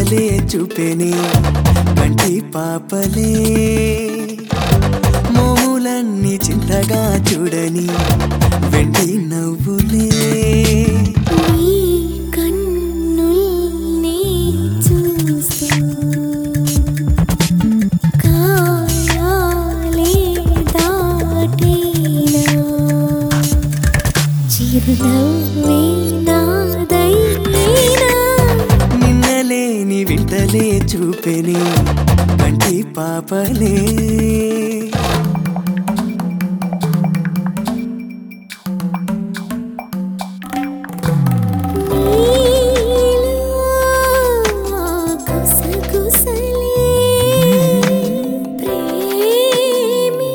వింటలే చూపెనే కంటి పాపలే మోములన్నీ చింతగా చూడని వెండి నవ్వులే నీ కన్నుల్ని చూస్తూ కాయాలే దాటేనా చిరునవ్వే నాదైనా నిన్నలేని వింటలే చూపెనే కంటి పాపలే నీలో గుసగుసలే ప్రేమే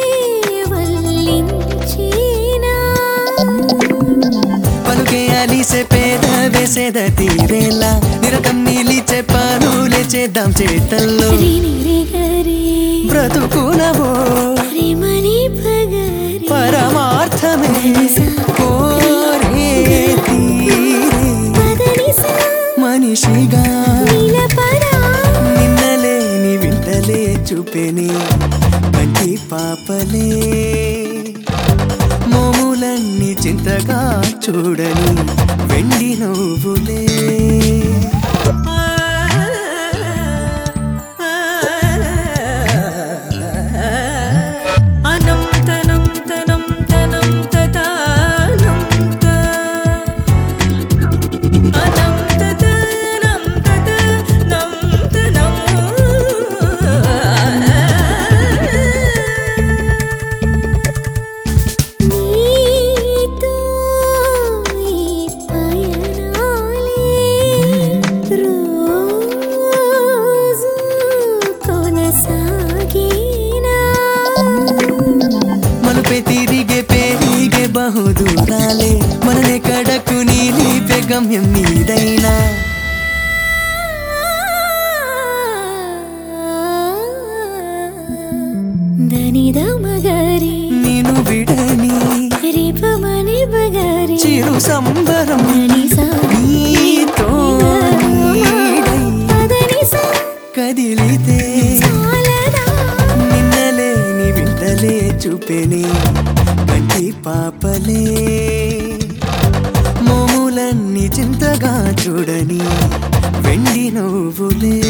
వల్లించేనా పలుకే అలిసే పేద వేసేద తీరేలా నిరతం నీలిచే పనులే చేద్దాం చేతల్లో రిని రిగరి బ్రతుకునవో ప్రేమని పగరి పరమార్థమే కోరే తీరే పదనిసా మనిషిగా నిలపరా నిన్నలేని వింటలే చూపెనే కంటి పాపలే మోములన్నీ చింతగా చూడని వెండి నవ్వులే అనంతనం తనం తనం తతానం త అనంత తనం తతనం తనం నీతో ఈ పయనాలే రోజు కొనసాగేనా మలుపే తిరిగే పెరిగే బహుదూరాలే మననే కడకు నీలిపే గమ్యం నీదైనా దనిద మగరి నేను విడని రిపమని బగరి చిరు సంబరం దనిసా నీతో నీడై పదనిసా కదిలితే చాలదా నిన్నలేని వింటలే చూపెనే కంటి పాపలే మోములన్నీ చింతగా చూడని వెండి నవ్వులే